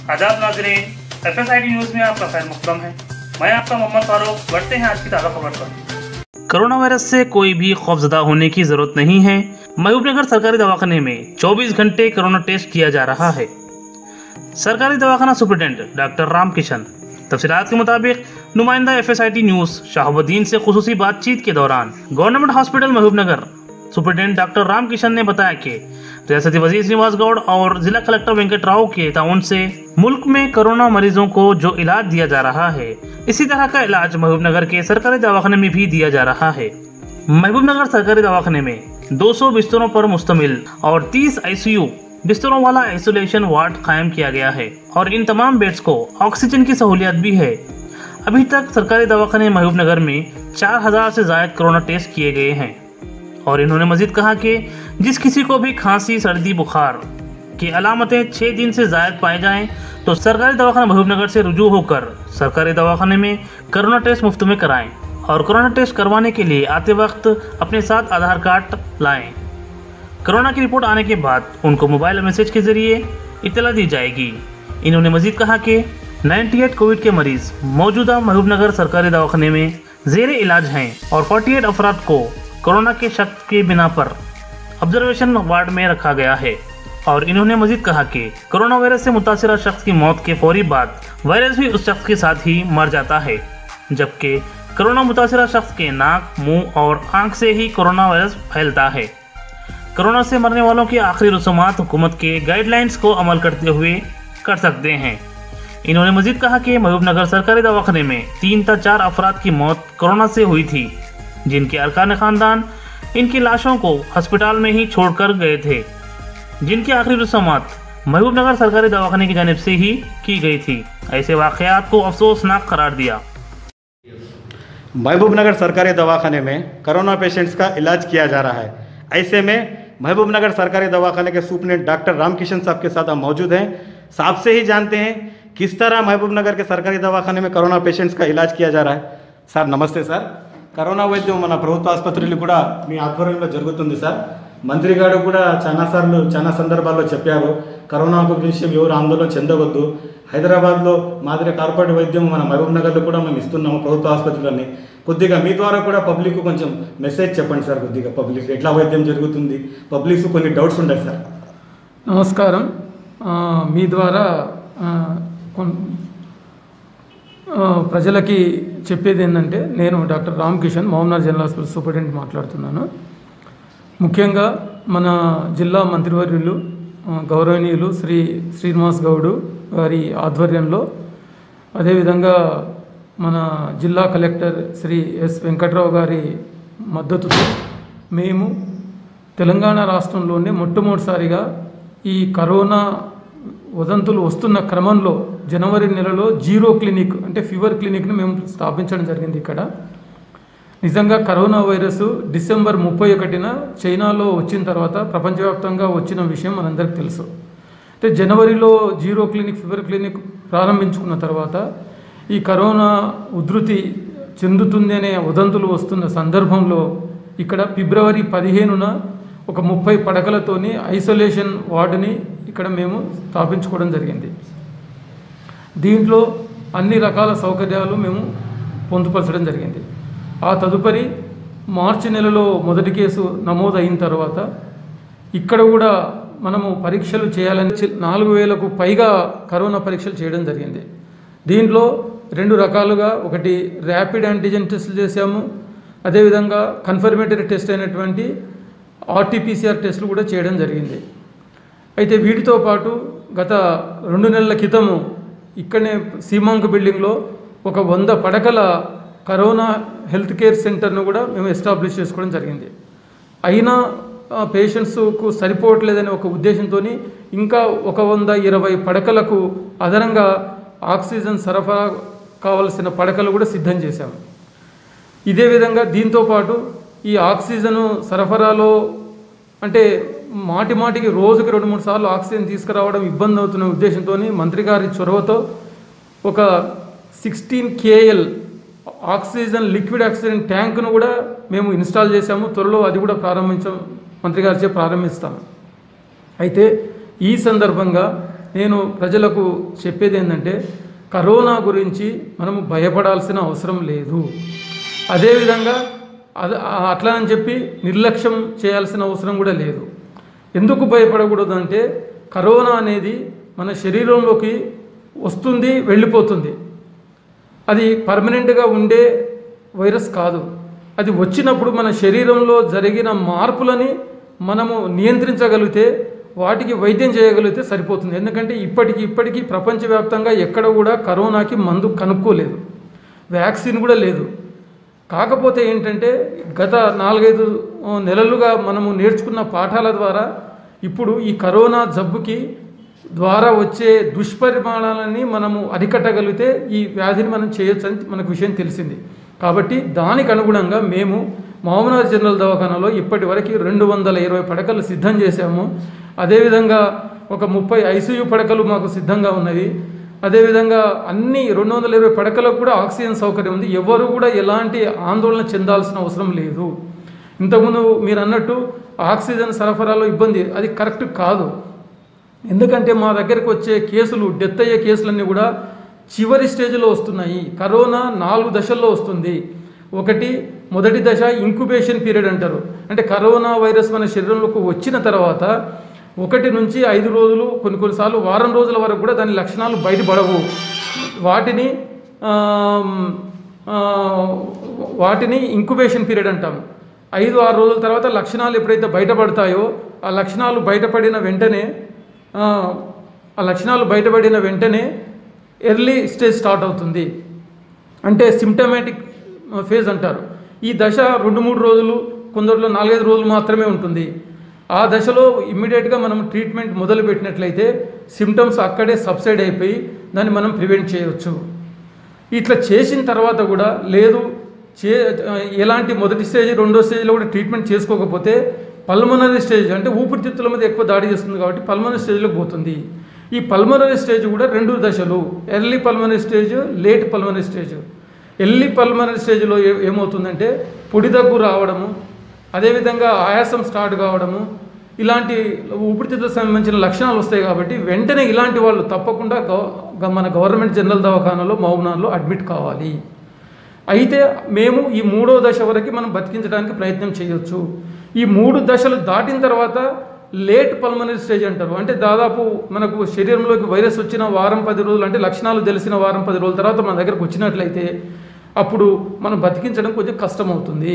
Azad Nazreen F S I D news में आपका खैर मुकदम है मैं आपका मोहम्मद फारूक बढ़ते हैं आज की ताज़ा खबर पर कोरोना वायरस से कोई भी खौफजदा होने की जरूरत नहीं है महबूबनगर सरकारी दवाखाने में 24 घंटे कोरोना टेस्ट किया जा रहा है सरकारी दवाखाना सुप्रिटेंडेंट डॉक्टर राम किशन तफसीत के मुताबिक नुमाइंदा F S I T news Shahabuddin से खसूसी बातचीत के दौरान government hospital Mahabubnagar superintendent doctor Ram Kishan ने बताया कि रियासती वजीर श्रीनिवास गौड़ और जिला कलेक्टर वेंकट राव के ताउन से मुल्क में कोरोना मरीजों को जो इलाज दिया जा रहा है इसी तरह का इलाज महबूबनगर के सरकारी दवाखाने में भी दिया जा रहा है महबूबनगर सरकारी दवाखाने में 200 बिस्तरों पर मुश्तमिल और 30 आईसीयू बिस्तरों वाला आइसोलेशन वार्ड कायम किया गया है और इन तमाम बेड्स को ऑक्सीजन की सहूलियत भी है अभी तक सरकारी दवाखाने महबूबनगर में 4000 से ज्यादा कोरोना टेस्ट किए गए हैं और इन्होंने मजीद कहा कि जिस किसी को भी खांसी सर्दी बुखार की अलामतें छः दिन से जायद पाए जाएं तो सरकारी दवाखाना महबूबनगर से रुजू होकर सरकारी दवाखाने में कोरोना टेस्ट मुफ्त में कराएं और कोरोना टेस्ट करवाने के लिए आते वक्त अपने साथ आधार कार्ड लाएं कोरोना की रिपोर्ट आने के बाद उनको मोबाइल मैसेज के जरिए इतला दी जाएगी इन्होंने मजीद कहा कि 98 कोविड के मरीज मौजूदा महबूबनगर सरकारी दवाखाने में जेर इलाज हैं और 48 अफराद को कोरोना के शक के बिना पर ऑब्जर्वेशन वार्ड में रखा गया है और इन्होंने मजीद कहा कि कोरोना वायरस से मुतासर शख्स की मौत के फौरी बाद वायरस भी उस शख्स के साथ ही मर जाता है जबकि कोरोना मुतासर शख्स के नाक मुंह और आंख से ही कोरोना वायरस फैलता है कोरोना से मरने वालों की आखिरी रसूमात हुकूमत के गाइडलाइंस को अमल करते हुए कर सकते हैं इन्होंने मजीद कहा कि महबूबनगर सरकारी दवाखाने में तीन या चार अफराद की मौत कोरोना से हुई थी जिनके अरकान खानदान इनकी लाशों को अस्पताल में ही छोड़कर गए थे जिनकी आखिरी रसूमात महबूबनगर सरकारी दवाखाने की जानब से ही की गई थी ऐसे वाकयात को अफसोसनाक करार दिया महबूबनगर सरकारी दवाखाने में कोरोना पेशेंट्स का इलाज किया जा रहा है ऐसे में महबूबनगर सरकारी दवाखाने के सुपरिटेंडेंट डॉक्टर रामकिशन साहब के साथ हम मौजूद हैं साहब से ही जानते हैं किस तरह महबूबनगर के सरकारी दवाखाने में कोरोना पेशेंट्स का इलाज किया जा रहा है సార్ నమస్తే సార్ కరోనా వైద్యం మన ప్రభుత్వ ఆసుపత్రులు కూడా మీ ఆధ్వర్యంలో జరుగుతుంది సార్ మంత్రి గారు కూడా చాలా సార్లు చాలా సందర్భాల్లో చెప్పారు కరోనా విషయం ఎవరు ఆందోళన చెందవద్దు హైదరాబాద్లో మాదిరి కార్పొరేట్ వైద్యం మన మహబూబ్ నగర్లో కూడా మేము ఇస్తున్నాము ప్రభుత్వ ఆసుపత్రులని కొద్దిగా మీ ద్వారా కూడా పబ్లిక్ కొంచెం మెసేజ్ చెప్పండి సార్ కొద్దిగా పబ్లిక్ ఎట్లా వైద్యం జరుగుతుంది పబ్లిక్ కొన్ని డౌట్స్ ఉన్నాయి సార్ నమస్కారం ఆ, మీ ద్వారా ఆ, కొన్- ఆ, ప్రజలకి చెప్పేది ఏంటంటే నేను డాక్టర్ రామ్ కిషన్ మహమ్నార్ జనరల్ హాస్పిటల్ సూపరింటెండెంట్ మాట్లాడుతున్నాను ముఖ్యంగా మన జిల్లా మంత్రివర్యులు ఆ, గౌరవనీయులు శ్రీ శ్రీనివాస్ గౌడు గారి ఆధ్వర్యంలో అదేవిధంగా మన జిల్లా కలెక్టర్ శ్రీ ఎస్ వెంకట్రావు గారి మద్దతుతో మేము తెలంగాణ రాష్ట్రంలోనే మొట్టమొదటిసారిగా ఈ కరోనా వదంతులు వస్తున్న క్రమంలో జనవరి నెలలో జీరో క్లినిక్ అంటే ఫీవర్ క్లినిక్ని మేము స్థాపించడం జరిగింది ఇక్కడ నిజంగా కరోనా వైరస్ డిసెంబర్ ముప్పై ఒకటిన చైనాలో వచ్చిన తర్వాత ప్రపంచవ్యాప్తంగా వచ్చిన విషయం మనందరికీ తెలుసు అంటే జనవరిలో జీరో క్లినిక్ ఫీవర్ క్లినిక్ ప్రారంభించుకున్న తర్వాత ఈ కరోనా ఉధృతి చెందుతుంది అనే వదంతులు వస్తున్న సందర్భంలో ఇక్కడ ఫిబ్రవరి పదిహేనున ఒక ముప్పై పడకలతోని ఐసోలేషన్ వార్డుని ఇక్కడ మేము స్థాపించుకోవడం జరిగింది దీంట్లో అన్ని రకాల సౌకర్యాలు మేము పొందుపరచడం జరిగింది ఆ తదుపరి మార్చి నెలలో మొదటి కేసు నమోదు అయిన తర్వాత ఇక్కడ కూడా మనము పరీక్షలు చేయాలని చి- నాలుగు వేలకు పైగా కరోనా పరీక్షలు చేయడం జరిగింది దీంట్లో రెండు రకాలుగా ఒకటి ర్యాపిడ్ యాంటీజెన్ టెస్టులు చేశాము అదేవిధంగా కన్ఫర్మేటరీ టెస్ట్ అయినటువంటి ఆర్టీపీసీఆర్ టెస్టులు కూడా చేయడం జరిగింది అయితే వీటితో పాటు గత రెండు నెలల క్రితము ఇక్కడనే సీమాంక్ బిల్డింగ్లో ఒక వంద పడకల కరోనా హెల్త్ కేర్ సెంటర్ను కూడా మేము ఎస్టాబ్లిష్ చేసుకోవడం జరిగింది అయినా ఆ, పేషెంట్స్కు సరిపోవట్లేదనే ఒక ఉద్దేశంతో ఇంకా ఒక వంద ఇరవై పడకలకు అదనంగా ఆక్సిజన్ సరఫరా కావలసిన పడకలు కూడా సిద్ధం చేశాము ఇదే విధంగా దీంతో పాటు ఈ ఆక్సిజన్ సరఫరాలో అంటే మాటి మాటికి రోజుకి రెండు మూడు సార్లు ఆక్సిజన్ తీసుకురావడం ఇబ్బంది అవుతున్న ఉద్దేశంతో మంత్రి గారి చొరవతో ఒక sixteen KL oxygen liquid oxygen ట్యాంక్ను కూడా మేము ఇన్స్టాల్ చేశాము త్వరలో అది కూడా ప్రారంభించాం మంత్రి గారిచే ప్రారంభిస్తాము అయితే ఈ సందర్భంగా నేను ప్రజలకు చెప్పేది ఏంటంటే కరోనా గురించి మనము భయపడాల్సిన అవసరం లేదు అదేవిధంగా అది అట్లా అని చెప్పి నిర్లక్ష్యం చేయాల్సిన అవసరం కూడా లేదు ఎందుకు భయపడకూడదు అంటే కరోనా అనేది మన శరీరంలోకి వస్తుంది వెళ్ళిపోతుంది అది పర్మనెంట్గా ఉండే వైరస్ కాదు అది వచ్చినప్పుడు మన శరీరంలో జరిగిన మార్పులని మనము నియంత్రించగలిగితే వాటికి వైద్యం చేయగలిగితే సరిపోతుంది ఎందుకంటే ఇప్పటికి ఇప్పటికీ ప్రపంచవ్యాప్తంగా ఎక్కడ కూడా కరోనాకి మందు కనుక్కోలేదు వ్యాక్సిన్ కూడా లేదు కాకపోతే ఏంటంటే గత నాలుగైదు ఆ, నెలలుగా మనము నేర్చుకున్న పాఠాల ద్వారా ఇప్పుడు ఈ కరోనా జబ్బుకి ద్వారా వచ్చే దుష్పరిమాణాలని మనము అరికట్టగలిగితే ఈ వ్యాధిని మనం చేయొచ్చు అని మనకు విషయం తెలిసింది కాబట్టి దానికి అనుగుణంగా మేము మహమ్మద్ జనరల్ దవాఖానాలో ఇప్పటి వరకు రెండు వందల ఇరవై పడకలు సిద్ధం చేశాము అదేవిధంగా ఒక ముప్పై ఐసీయూ పడకలు మాకు సిద్ధంగా ఉన్నవి అదేవిధంగా అన్ని రెండు వందల ఇరవై పడకలకు కూడా ఆక్సిజన్ సౌకర్యం ఉంది ఎవరు కూడా ఎలాంటి ఆందోళన చెందాల్సిన అవసరం లేదు ఇంతకుముందు మీరు అన్నట్టు ఆక్సిజన్ సరఫరాలో ఇబ్బంది అది కరెక్ట్ కాదు ఎందుకంటే మా దగ్గరకు వచ్చే కేసులు డెత్ అయ్యే కేసులన్నీ కూడా చివరి స్టేజ్లో వస్తున్నాయి కరోనా నాలుగు దశల్లో వస్తుంది ఒకటి మొదటి దశ ఇంక్యుబేషన్ పీరియడ్ అంటారు అంటే కరోనా వైరస్ మన శరీరంలోకి వచ్చిన తర్వాత ఒకటి నుంచి ఐదు రోజులు కొన్ని కొన్నిసార్లు వారం రోజుల వరకు కూడా దాని లక్షణాలు బయటపడవు వాటిని ఆమ్, ఆ, వాటిని ఇంక్యుబేషన్ పీరియడ్ అంటాము ఐదు ఆరు రోజుల తర్వాత లక్షణాలు ఎప్పుడైతే బయటపడతాయో ఆ లక్షణాలు బయటపడిన వెంటనే ఆ, ఆ లక్షణాలు బయటపడిన వెంటనే ఎర్లీ స్టేజ్ స్టార్ట్ అవుతుంది అంటే సిమ్టమాటిక్ ఫేజ్ అంటారు ఈ దశ రెండు మూడు రోజులు కొందరిలో నాలుగైదు రోజులు మాత్రమే ఉంటుంది ఆ దశలో ఇమ్మీడియట్గా మనం ట్రీట్మెంట్ మొదలు పెట్టినట్లయితే సిమ్టమ్స్ అక్కడే సబ్సైడ్ అయిపోయి దాన్ని మనం ప్రివెంట్ చేయవచ్చు ఇట్లా చేసిన తర్వాత కూడా లేదు చే ఎలాంటి మొదటి స్టేజ్ రెండో స్టేజ్లో కూడా ట్రీట్మెంట్ చేసుకోకపోతే పల్మనరీ స్టేజ్ అంటే ఊపిరితిత్తుల మీద ఎక్కువ దాడి చేస్తుంది కాబట్టి పల్మనరీ స్టేజ్లోకి పోతుంది ఈ పల్మనరీ స్టేజ్ కూడా రెండు దశలు early pulmonary stage late pulmonary stage early pulmonary స్టేజ్లో ఏ- ఏమవుతుందంటే పొడి దగ్గు రావడము అదేవిధంగా ఆయాసం స్టార్ట్ కావడము ఇలాంటి ఊపిరితిత్తులకు సంబంధించిన లక్షణాలు వస్తాయి కాబట్టి వెంటనే ఇలాంటి వాళ్ళు తప్పకుండా గవ గ- మన గవర్నమెంట్ జనరల్ దవాఖానలో మహబూబ్నార్లో అడ్మిట్ కావాలి అయితే మేము ఈ మూడో దశ వరకు మనం బతికించడానికి ప్రయత్నం చేయొచ్చు ఈ మూడు దశలు దాటిన తర్వాత లేట్ పల్మనరీ స్టేజ్ అంటారు అంటే దాదాపు మనకు శరీరంలోకి వైరస్ వచ్చిన వారం పది రోజులు అంటే లక్షణాలు తెలిసిన వారం పది రోజుల తర్వాత మన దగ్గరకు వచ్చినట్లయితే అప్పుడు మనం బతికించడం కొంచెం కష్టమవుతుంది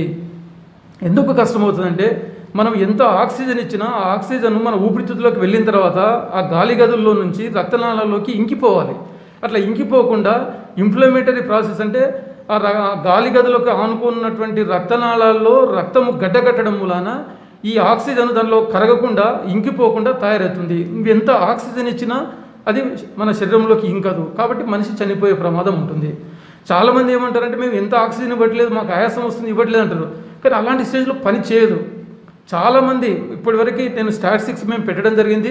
ఎందుకు కష్టమవుతుందంటే మనం ఎంత ఆక్సిజన్ ఇచ్చినా ఆ ఆక్సిజన్ మన ఊపిరితిత్తులోకి వెళ్ళిన తర్వాత ఆ గాలి గదుల్లో నుంచి రక్తనాళాల్లోకి ఇంకిపోవాలి అట్లా ఇంకిపోకుండా ఇన్ఫ్లమేటరీ ప్రాసెస్ అంటే ఆ ర- ఆ గాలి గదిలోకి ఆనుకున్నటువంటి రక్తనాళాల్లో రక్తము గడ్డగట్టడం మూలాన ఈ ఆక్సిజన్ దానిలో కరగకుండా ఇంకిపోకుండా తయారవుతుంది నువ్వు ఎంత ఆక్సిజన్ ఇచ్చినా అది మన శరీరంలోకి ఇంకదు కాబట్టి మనిషి చనిపోయే ప్రమాదం ఉంటుంది చాలామంది ఏమంటారంటే మేము ఎంత ఆక్సిజన్ ఇవ్వట్లేదు మాకు ఆయాసం వస్తుంది ఇవ్వట్లేదు అంటారు కానీ అలాంటి స్టేజ్లో పని చేయదు చాలామంది ఇప్పటివరకు నేను స్టాటిస్టిక్స్ మేము పెట్టడం జరిగింది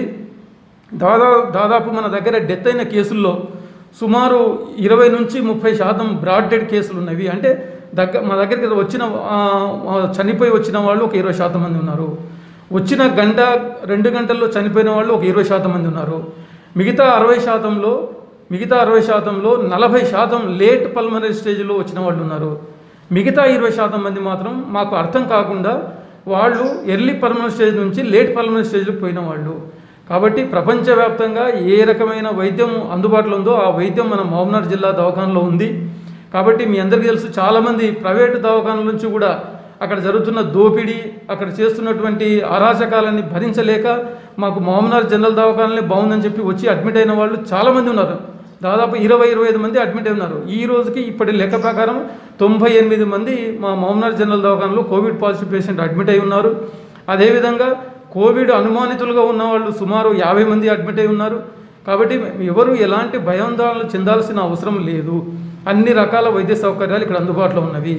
దాదాపు దాదాపు మన దగ్గర డెత్ అయిన కేసుల్లో సుమారు ఇరవై నుంచి ముప్పై శాతం బ్రాడ్ డెడ్ కేసులు ఉన్నవి అంటే దగ్గర మా దగ్గరికి వచ్చిన ఆ, ఆ, చనిపోయి వచ్చిన వాళ్ళు ఒక ఇరవై శాతం మంది ఉన్నారు వచ్చిన గంట రెండు గంటల్లో చనిపోయిన వాళ్ళు ఒక ఇరవై శాతం మంది ఉన్నారు మిగతా అరవై శాతంలో మిగతా అరవై శాతంలో నలభై శాతం లేట్ పల్మనరీ స్టేజ్లో వచ్చిన వాళ్ళు ఉన్నారు మిగతా ఇరవై శాతం మంది మాత్రం మాకు అర్థం కాకుండా వాళ్ళు ఎర్లీ పల్మనరీ స్టేజ్ నుంచి లేట్ పల్మనరీ స్టేజ్కి పోయిన వాళ్ళు కాబట్టి ప్రపంచవ్యాప్తంగా ఏ రకమైన వైద్యం అందుబాటులో ఉందో ఆ వైద్యం మన మహబూబ్నగర్ జిల్లా దవాఖానలో ఉంది కాబట్టి మీ అందరికీ తెలుసు చాలామంది ప్రైవేటు దవాఖానల నుంచి కూడా అక్కడ జరుగుతున్న దోపిడీ అక్కడ చేస్తున్నటువంటి అరాచకాలని భరించలేక మాకు మహమ్మనార్ జనరల్ దవాఖానలే బాగుందని చెప్పి వచ్చి అడ్మిట్ అయిన వాళ్ళు చాలామంది ఉన్నారు దాదాపు ఇరవై ఇరవై ఐదు మంది అడ్మిట్ అయి ఉన్నారు ఈ రోజుకి ఇప్పటి లెక్క ప్రకారం తొంభై ఎనిమిది మంది మా మహమ్మనార్ జనరల్ దవాఖానలో కోవిడ్ పాజిటివ్ పేషెంట్ అడ్మిట్ అయి ఉన్నారు అదేవిధంగా కోవిడ్ అనుమానితులుగా ఉన్న వాళ్ళు సుమారు యాభై మంది అడ్మిట్ అయి ఉన్నారు కాబట్టి ఎవరు ఎలాంటి భయాందోళనలు చెందాల్సిన అవసరం లేదు అన్ని రకాల వైద్య సౌకర్యాలు ఇక్కడ అందుబాటులో ఉన్నవి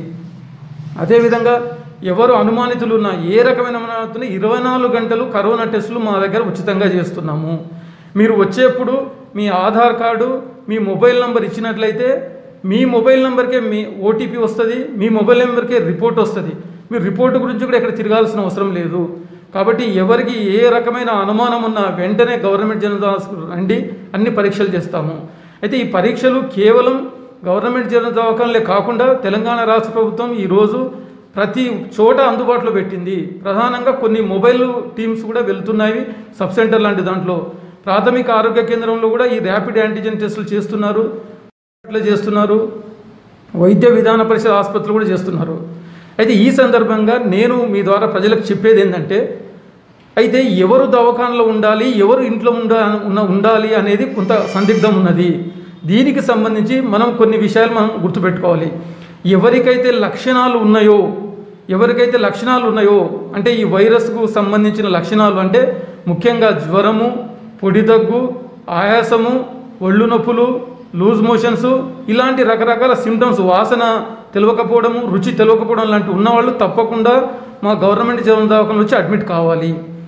అదేవిధంగా ఎవరు అనుమానితులు ఉన్నా ఏ రకమైన అనుమానితులు ఇరవై నాలుగు గంటలు కరోనా టెస్టులు మా దగ్గర ఉచితంగా చేస్తున్నాము మీరు వచ్చేప్పుడు మీ ఆధార్ కార్డు మీ మొబైల్ నంబర్ ఇచ్చినట్లయితే మీ మొబైల్ నెంబర్కే మీ ఓటీపీ వస్తుంది మీ మొబైల్ నెంబర్కే రిపోర్ట్ వస్తుంది మీరు రిపోర్ట్ గురించి కూడా ఎక్కడ తిరగాల్సిన అవసరం లేదు కాబట్టి ఎవరికి ఏ రకమైన అనుమానం ఉన్నా వెంటనే గవర్నమెంట్ జనరల్ హాస్పిటల్ రండి అన్ని పరీక్షలు చేస్తాము అయితే ఈ పరీక్షలు కేవలం గవర్నమెంట్ జనరల్ దవాఖానలే కాకుండా తెలంగాణ రాష్ట్ర ప్రభుత్వం ఈరోజు ప్రతి చోట అందుబాటులో పెట్టింది ప్రధానంగా కొన్ని మొబైల్ టీమ్స్ కూడా వెళ్తున్నాయి సబ్ సెంటర్ లాంటి దాంట్లో ప్రాథమిక ఆరోగ్య కేంద్రంలో కూడా ఈ ర్యాపిడ్ యాంటీజెన్ టెస్టులు చేస్తున్నారు ఇట్లా చేస్తున్నారు వైద్య విధాన పరిషత్ ఆసుపత్రులు కూడా చేస్తున్నారు అయితే ఈ సందర్భంగా నేను మీ ద్వారా ప్రజలకు చెప్పేది ఏంటంటే అయితే ఎవరు దవాఖానలో ఉండాలి ఎవరు ఇంట్లో ఉండా ఉన్న ఉండాలి అనేది కొంత సందిగ్ధం ఉన్నది దీనికి సంబంధించి మనం కొన్ని విషయాలు మనం గుర్తుపెట్టుకోవాలి ఎవరికైతే లక్షణాలు ఉన్నాయో ఎవరికైతే లక్షణాలు ఉన్నాయో అంటే ఈ వైరస్కు సంబంధించిన లక్షణాలు అంటే ముఖ్యంగా జ్వరము పొడి దగ్గు ఆయాసము ఒళ్ళు నొప్పులు లూజ్ మోషన్స్ ఇలాంటి రకరకాల సిమ్టమ్స్ వాసన తెలియకపోవడము రుచి తెలియకపోవడం లాంటి ఉన్నవాళ్ళు తప్పకుండా మా గవర్నమెంట్ జీవన దవాఖాన వచ్చి అడ్మిట్ కావాలి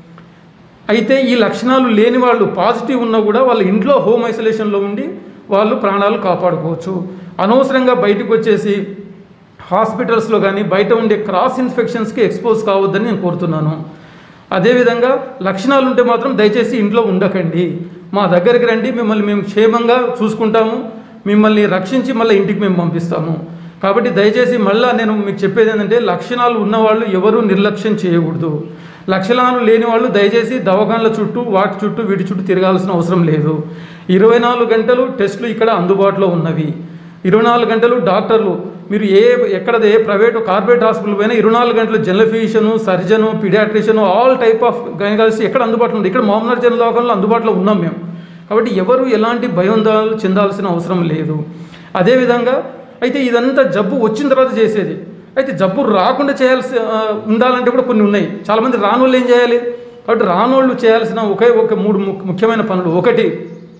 అయితే ఈ లక్షణాలు లేని వాళ్ళు పాజిటివ్ ఉన్నా కూడా వాళ్ళ ఇంట్లో హోమ్ ఐసోలేషన్లో ఉండి వాళ్ళు ప్రాణాలు కాపాడుకోవచ్చు అనవసరంగా బయటకు వచ్చేసి హాస్పిటల్స్లో కానీ బయట ఉండే క్రాస్ ఇన్ఫెక్షన్స్కి ఎక్స్పోజ్ కావద్దని నేను కోరుతున్నాను అదేవిధంగా లక్షణాలు ఉంటే మాత్రం దయచేసి ఇంట్లో ఉండకండి మా దగ్గరికి రండి మిమ్మల్ని మేము క్షేమంగా చూసుకుంటాము మిమ్మల్ని రక్షించి మళ్ళీ ఇంటికి మేము పంపిస్తాము కాబట్టి దయచేసి మళ్ళీ నేను మీకు చెప్పేది ఏంటంటే లక్షణాలు ఉన్నవాళ్ళు ఎవరూ నిర్లక్ష్యం చేయకూడదు లక్షణాలు లేని వాళ్ళు దయచేసి దవాఖానల చుట్టూ వాటి చుట్టూ వీటి చుట్టూ తిరగాల్సిన అవసరం లేదు ఇరవై నాలుగు గంటలు టెస్టులు ఇక్కడ అందుబాటులో ఉన్నవి ఇరవై నాలుగు గంటలు డాక్టర్లు మీరు ఏ ఎక్కడ ఏ ప్రైవేట్ కార్పొరేట్ హాస్పిటల్ పోయినా ఇరవై నాలుగు గంటలు general physician surgeon paediatrician all type of gynaecology ఎక్కడ అందుబాటులో ఉంది ఇక్కడ మామూలు జనరల్ దవాఖానలో అందుబాటులో ఉన్నాం మేము కాబట్టి ఎవరు ఎలాంటి భయోందాలు చెందాల్సిన అవసరం లేదు అదేవిధంగా అయితే ఇదంతా జబ్బు వచ్చిన తర్వాత చేసేది అయితే జబ్బు రాకుండా చేయాల్సి ఆ, ఉండాలంటే కూడా కొన్ని ఉన్నాయి చాలామంది రానోళ్ళు ఏం చేయాలి కాబట్టి రానోళ్ళు చేయాల్సిన ఒకే ఒక మూడు ము- ముఖ్యమైన పనులు ఒకటి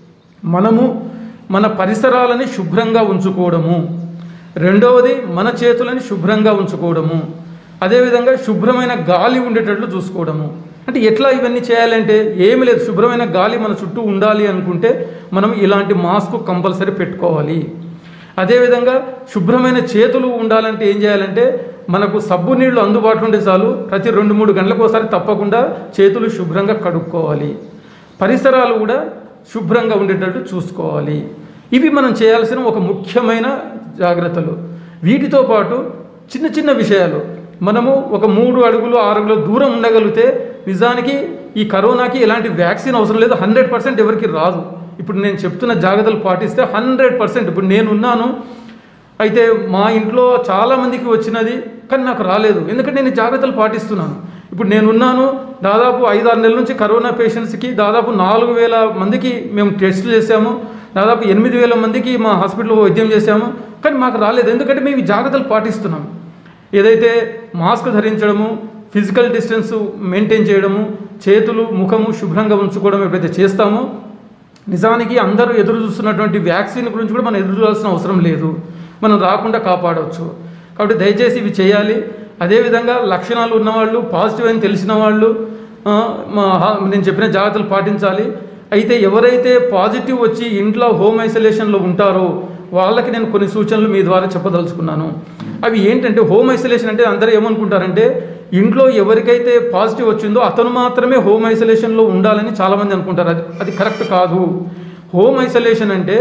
మనము మన పరిసరాలని శుభ్రంగా ఉంచుకోవడము రెండవది మన చేతులని శుభ్రంగా ఉంచుకోవడము అదేవిధంగా శుభ్రమైన గాలి ఉండేటట్లు చూసుకోవడము అంటే ఎట్లా ఇవన్నీ చేయాలంటే ఏమి లేదు శుభ్రమైన గాలి మన చుట్టూ ఉండాలి అనుకుంటే మనం ఇలాంటి మాస్క్ కంపల్సరీ పెట్టుకోవాలి అదేవిధంగా శుభ్రమైన చేతులు ఉండాలంటే ఏం చేయాలంటే మనకు సబ్బు నీళ్లు అందుబాటులో ఉంటే చాలు ప్రతి రెండు మూడు గంటలకు ఒకసారి తప్పకుండా చేతులు శుభ్రంగా కడుక్కోవాలి పరిసరాలు కూడా శుభ్రంగా ఉండేటట్టు చూసుకోవాలి ఇవి మనం చేయాల్సిన ఒక ముఖ్యమైన జాగ్రత్తలు వీటితో పాటు చిన్న చిన్న విషయాలు మనము ఒక మూడు అడుగులు ఆరు అడుగుల దూరం ఉండగలిగితే నిజానికి ఈ కరోనాకి ఎలాంటి వ్యాక్సిన్ అవసరం లేదు హండ్రెడ్ పర్సెంట్ ఎవరికి రాదు ఇప్పుడు నేను చెప్తున్న జాగ్రత్తలు పాటిస్తే హండ్రెడ్ పర్సెంట్ ఇప్పుడు నేనున్నాను అయితే మా ఇంట్లో చాలామందికి వచ్చినది కానీ నాకు రాలేదు ఎందుకంటే నేను ఈ జాగ్రత్తలు పాటిస్తున్నాను ఇప్పుడు నేనున్నాను దాదాపు ఐదు ఆరు నెలల నుంచి కరోనా పేషెంట్స్కి దాదాపు నాలుగు వేల మందికి మేము టెస్టులు చేసాము దాదాపు ఎనిమిది వేల మందికి మా హాస్పిటల్లో వైద్యం చేశాము కానీ మాకు రాలేదు ఎందుకంటే మేము ఈ జాగ్రత్తలు పాటిస్తున్నాం ఏదైతే మాస్క్ ధరించడము ఫిజికల్ డిస్టెన్స్ మెయింటైన్ చేయడము చేతులు ముఖము శుభ్రంగా ఉంచుకోవడం ఎప్పుడైతే చేస్తామో నిజానికి అందరూ ఎదురు చూస్తున్నటువంటి వ్యాక్సిన్ గురించి కూడా మనం ఎదురు చూడాల్సిన అవసరం లేదు మనం రాకుండా కాపాడవచ్చు కాబట్టి దయచేసి ఇవి చేయాలి అదేవిధంగా లక్షణాలు ఉన్నవాళ్ళు పాజిటివ్ అని తెలిసిన వాళ్ళు ఆ, మా హా- నేను చెప్పిన జాగ్రత్తలు పాటించాలి అయితే ఎవరైతే పాజిటివ్ వచ్చి ఇంట్లో హోమ్ ఐసోలేషన్లో ఉంటారో వాళ్ళకి నేను కొన్ని సూచనలు మీ ద్వారా చెప్పదలుచుకున్నాను అవి ఏంటంటే హోమ్ ఐసోలేషన్ అంటే అందరూ ఏమనుకుంటారంటే ఇంట్లో ఎవరికైతే పాజిటివ్ వచ్చిందో అతను మాత్రమే హోమ్ ఐసోలేషన్లో ఉండాలని చాలామంది అనుకుంటారు అది అది కరెక్ట్ కాదు హోమ్ ఐసోలేషన్ అంటే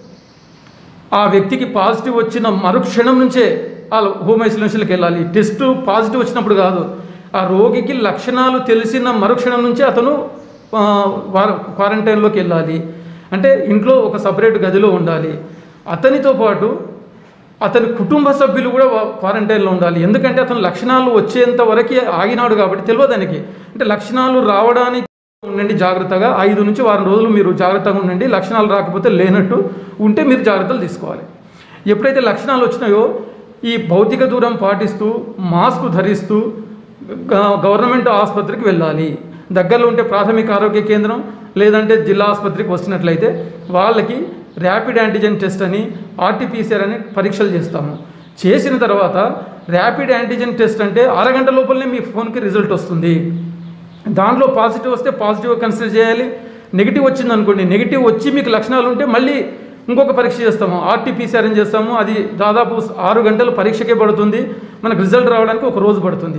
ఆ వ్యక్తికి పాజిటివ్ వచ్చిన మరుక్షణం నుంచే ఆ హోమ్ ఐసోలేషన్కి వెళ్ళాలి టెస్ట్ పాజిటివ్ వచ్చినప్పుడు కాదు ఆ రోగికి లక్షణాలు తెలిసిన మరుక్షణం నుంచే అతను ఆ, వార- క్వారంటైన్లోకి వెళ్ళాలి అంటే ఇంట్లో ఒక సపరేట్ గదిలో ఉండాలి అతనితో పాటు అతని కుటుంబ సభ్యులు కూడా వా- క్వారంటైన్లో ఉండాలి ఎందుకంటే అతను లక్షణాలు వచ్చేంత వరకే ఆగినాడు కాబట్టి తెలియదు దానికి అంటే లక్షణాలు రావడానికి ఉండండి జాగ్రత్తగా ఐదు నుంచి వారం రోజులు మీరు జాగ్రత్తగా ఉండండి లక్షణాలు రాకపోతే లేనట్టు ఉంటే మీరు జాగ్రత్తలు తీసుకోవాలి ఎప్పుడైతే లక్షణాలు వచ్చినాయో ఈ భౌతిక దూరం పాటిస్తూ మాస్క్ ధరిస్తూ గ- గవర్నమెంట్ ఆసుపత్రికి వెళ్ళాలి దగ్గరలో ఉంటే ప్రాథమిక ఆరోగ్య కేంద్రం లేదంటే జిల్లా ఆసుపత్రికి వచ్చినట్లయితే వాళ్ళకి ర్యాపిడ్ యాంటీజెన్ టెస్ట్ అని ఆర్టీపీసీఆర్ అని పరీక్షలు చేస్తాము చేసిన తర్వాత ర్యాపిడ్ యాంటీజెన్ టెస్ట్ అంటే అరగంట లోపలనే మీ ఫోన్కి రిజల్ట్ వస్తుంది దాంట్లో పాజిటివ్ వస్తే పాజిటివ్ కన్సిడర్ చేయాలి నెగిటివ్ వచ్చింది అనుకోండి నెగిటివ్ వచ్చి మీకు లక్షణాలు ఉంటే మళ్ళీ ఇంకొక పరీక్ష చేస్తాము ఆర్టీపీసీఆర్ అని చేస్తాము అది దాదాపు ఆరు గంటలు పరీక్షకే పడుతుంది మనకు రిజల్ట్ రావడానికి ఒక రోజు పడుతుంది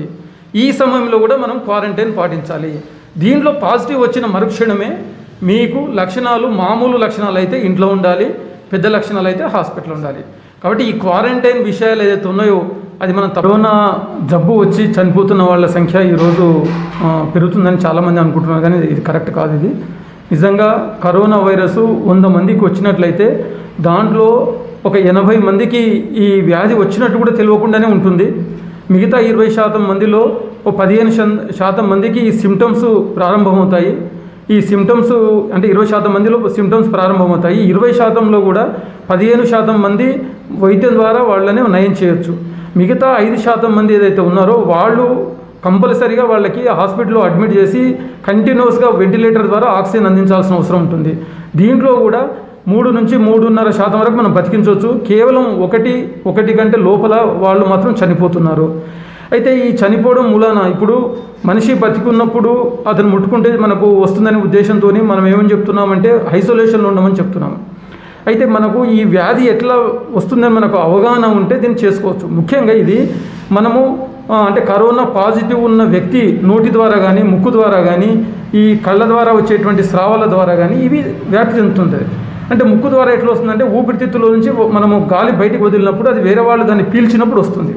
ఈ సమయంలో కూడా మనం క్వారంటైన్ పాటించాలి దీంట్లో పాజిటివ్ వచ్చిన మరుక్షణమే మీకు లక్షణాలు మామూలు లక్షణాలు అయితే ఇంట్లో ఉండాలి పెద్ద లక్షణాలు అయితే హాస్పిటల్ ఉండాలి కాబట్టి ఈ క్వారంటైన్ విషయాలు ఏదైతే ఉన్నాయో అది మనం కరోనా జబ్బు వచ్చి చనిపోతున్న వాళ్ళ సంఖ్య ఈరోజు ఆ, పెరుగుతుందని చాలామంది అనుకుంటున్నారు కానీ ఇది కరెక్ట్ కాదు ఇది నిజంగా కరోనా వైరస్ వంద మందికి వచ్చినట్లయితే దాంట్లో ఒక ఎనభై మందికి ఈ వ్యాధి వచ్చినట్టు కూడా తెలియకుండానే ఉంటుంది మిగతా ఇరవై శాతం మందిలో ఓ పదిహేను శాం- శాతం మందికి ఈ సిమ్టమ్స్ ప్రారంభమవుతాయి ఈ సిమ్టమ్స్ అంటే ఇరవై శాతం మందిలో సిమ్టమ్స్ ప్రారంభమవుతాయి ఇరవై శాతంలో కూడా పదిహేను శాతం మంది వైద్యం ద్వారా వాళ్ళని నయం చేయొచ్చు మిగతా ఐదు శాతం మంది ఏదైతే ఉన్నారో వాళ్ళు కంపల్సరీగా వాళ్ళకి హాస్పిటల్లో అడ్మిట్ చేసి కంటిన్యూస్గా వెంటిలేటర్ ద్వారా ఆక్సిజన్ అందించాల్సిన అవసరం ఉంటుంది దీంట్లో కూడా మూడు నుంచి మూడున్నర శాతం వరకు మనం బతికించవచ్చు కేవలం ఒకటి ఒకటి కంటే లోపల వాళ్ళు మాత్రం చనిపోతున్నారు అయితే ఈ చనిపోవడం మూలాన ఇప్పుడు మనిషి బతికున్నప్పుడు అతను ముట్టుకుంటే మనకు వస్తుందనే ఉద్దేశంతో మనం ఏమని చెప్తున్నామంటే ఐసోలేషన్లో ఉండమని చెప్తున్నాం అయితే మనకు ఈ వ్యాధి ఎట్లా వస్తుందని మనకు అవగాహన ఉంటే దీన్ని చేసుకోవచ్చు ముఖ్యంగా ఇది మనము ఆ, అంటే కరోనా పాజిటివ్ ఉన్న వ్యక్తి నోటి ద్వారా కానీ ముక్కు ద్వారా కానీ ఈ కళ్ళ ద్వారా వచ్చేటువంటి స్రావాల ద్వారా కానీ ఇవి వ్యాప్తి చెందుతుంటుంది అంటే ముక్కు ద్వారా ఎట్లా వస్తుందంటే ఊపిరితిత్తులో నుంచి మనము గాలి బయటికి వదిలినప్పుడు అది వేరే వాళ్ళు దాన్ని పీల్చినప్పుడు వస్తుంది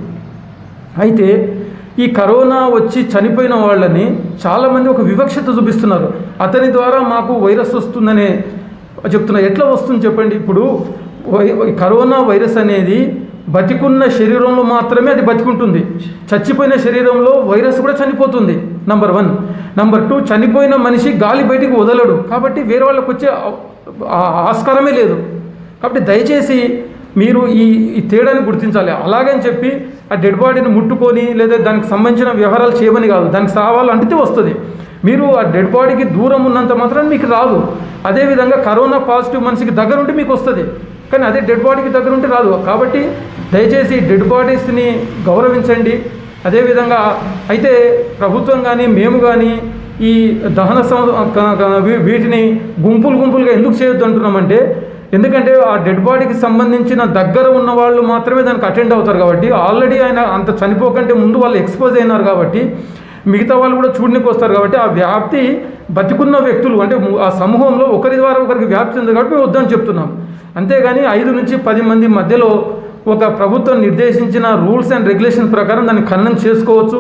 అయితే ఈ కరోనా వచ్చి చనిపోయిన వాళ్ళని చాలామంది ఒక వివక్షత చూపిస్తున్నారు అతని ద్వారా మాకు వైరస్ వస్తుందనే చెప్తున్నారు ఎట్లా వస్తుంది చెప్పండి ఇప్పుడు వై- వై- కరోనా వైరస్ అనేది బతికున్న శరీరంలో మాత్రమే అది బతికుంటుంది చచ్చిపోయిన శరీరంలో వైరస్ కూడా చనిపోతుంది నంబర్ వన్ నంబర్ టూ చనిపోయిన మనిషి గాలి బయటికి వదలడు కాబట్టి వేరే వాళ్ళకి వచ్చే ఆ- ఆ- ఆస్కారమే లేదు కాబట్టి దయచేసి మీరు ఈ ఈ తేడాని గుర్తించాలి అలాగని చెప్పి ఆ డెడ్ బాడీని ముట్టుకొని లేదా దానికి సంబంధించిన వ్యవహారాలు చేయమని కాదు దానికి సావాలు అంటితే వస్తుంది మీరు ఆ డెడ్ బాడీకి దూరం ఉన్నంత మాత్రం మీకు రాదు అదేవిధంగా కరోనా పాజిటివ్ మనిషికి దగ్గర ఉంటే మీకు వస్తుంది కానీ అదే డెడ్ బాడీకి దగ్గర ఉంటే రాదు కాబట్టి దయచేసి డెడ్ బాడీస్ని గౌరవించండి అదేవిధంగా అయితే ప్రభుత్వం కానీ మేము కానీ ఈ దహన సం క- క- వీ- వీటిని గుంపులు గుంపులుగా ఎందుకు చేయొద్దు అంటున్నామంటే ఎందుకంటే ఆ డెడ్ బాడీకి సంబంధించిన దగ్గర ఉన్న వాళ్ళు మాత్రమే దానికి అటెండ్ అవుతారు కాబట్టి ఆల్రెడీ ఆయన అంత చనిపోకంటే ముందు వాళ్ళు ఎక్స్పోజ్ అయినారు కాబట్టి మిగతా వాళ్ళు కూడా చూడడానికి వస్తారు కాబట్టి ఆ వ్యాప్తి బతికున్న వ్యక్తులు అంటే ము- ఆ సమూహంలో ఒకరి ద్వారా ఒకరికి వ్యాప్తి ఉంది కాబట్టి మేము వద్దని చెప్తున్నాం అంతేగాని ఐదు నుంచి పది మంది మధ్యలో ఒక ప్రభుత్వం నిర్దేశించిన రూల్స్ అండ్ రెగ్యులేషన్ ప్రకారం దాన్ని ఖననం చేసుకోవచ్చు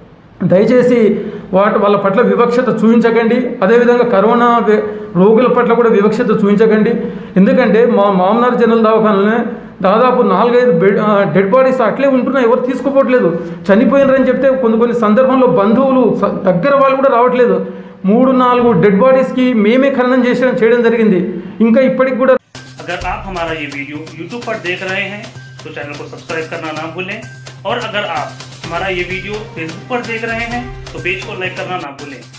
దయచేసి వాటి వాళ్ళ పట్ల వివక్షత చూపించకండి అదేవిధంగా కరోనా వ్య- రోగుల పట్ల కూడా వివక్షత చూపించకండి ఎందుకంటే మా మామనార్ జనరల్ దవాఖానలోనే దాదాపు నాలుగైదు బెడ్ ఆ, డెడ్ బాడీస్ అట్లే ఉంటున్నాయి ఎవరు తీసుకోపోవట్లేదు చనిపోయినారని చెప్తే కొన్ని కొన్ని సందర్భంలో బంధువులు స- దగ్గర వాళ్ళు కూడా రావట్లేదు మూడు నాలుగు డెడ్ బాడీస్కి మేమే ఖననం చేసడం చేయడం జరిగింది ఇంకా ఇప్పటికి కూడా अगर आप हमारा ये वीडियो YouTube पर देख रहे हैं तो चैनल को सब्सक्राइब करना ना भूलें और अगर आप हमारा ये वीडियो Facebook पर देख रहे हैं तो पेज को लाइक करना ना भूलें